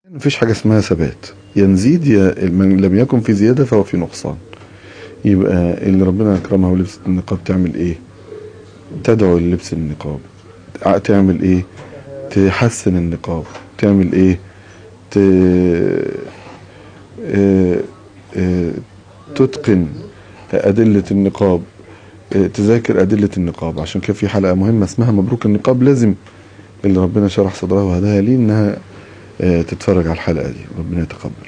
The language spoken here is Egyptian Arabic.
مفيش حاجة اسمها ثبات ينزيد يا من لم يكن في زيادة فهو في نقصان يبقى اللي ربنا أكرمها ولبست النقاب تعمل إيه تدعو للبس النقاب تعمل إيه تحسن النقاب تعمل إيه ت... آه، آه، تتقن أدلة النقاب آه، تذاكر أدلة النقاب عشان كده في حلقة مهمة اسمها مبروك النقاب لازم اللي ربنا شرح صدرها وهداها ليه إنها آه، تتفرج على الحلقة دي ربنا يتقبل